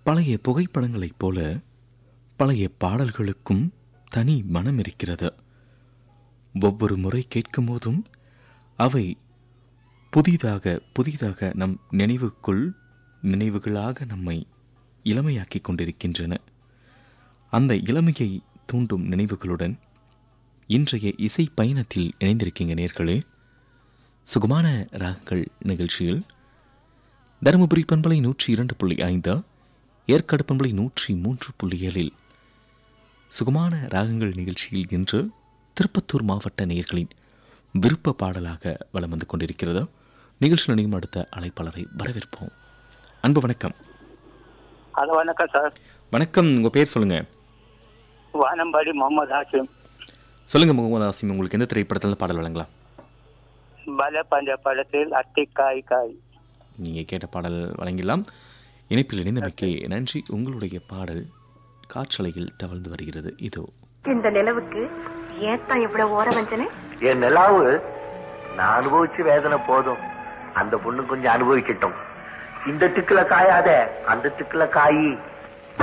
பழைய புகைப்படங்களைப் போல பழைய பாடல்களுக்கும் தனி மனம் இருக்கிறது ஒவ்வொரு முறை கேட்கும்போதும் அவை புதிதாக புதிதாக நம் நினைவுக்குள் நினைவுகளாக நம்மை இளமையாக்கிக் கொண்டிருக்கின்றன அந்த இளமையை தூண்டும் நினைவுகளுடன் இன்றைய இசை பயணத்தில் இணைந்திருக்கீங்க நேர்களே சுகமான ராகங்கள் நிகழ்ச்சியில் தருமபுரி பண்பலை நூற்றி இரண்டு புள்ளி ஐந்து ஏற்காடு பண்பலை நூற்றி மூன்று புள்ளி ஏழில் சுகமான ராகங்கள் நிகழ்ச்சியில் இன்று திருப்பத்தூர் மாவட்ட நேயர்களின் விருப்ப பாடலாக வலம் வந்து கொண்டிருக்கிறது நிகழ்ச்சி நினைவும் அடுத்த அழைப்பாளரை வரவேற்போம் அன்பு வணக்கம் ஹலோ வணக்கம் சார் வணக்கம் உங்கள் பேர் சொல்லுங்கள் வானம்பாடி முகமது ஹாசிம் சொல்லுங்கள் முகமது ஆசிம் உங்களுக்கு எந்த திரைப்படத்தில் பாடல் வழங்கலாம் பல பஞ்ச படத்தில் அட்டி காய் காய் நீங்கள் கேட்ட பாடல் வழங்கிடலாம் இணைப்பில் இணைந்தமைக்கு நன்றி உங்களுடைய பாடல் காற்றலையில் தவழ்ந்து வருகிறது இதோ இந்த நிலவுக்கு ஏத்தான் இவ்வளவு ஓர வஞ்சனை என் நிலாவு நான் அனுபவிச்ச வேதனை போதும் அந்த பொண்ணு கொஞ்சம் அனுபவிக்கட்டும் இந்த திக்குல காயாத அந்த திக்குல காயி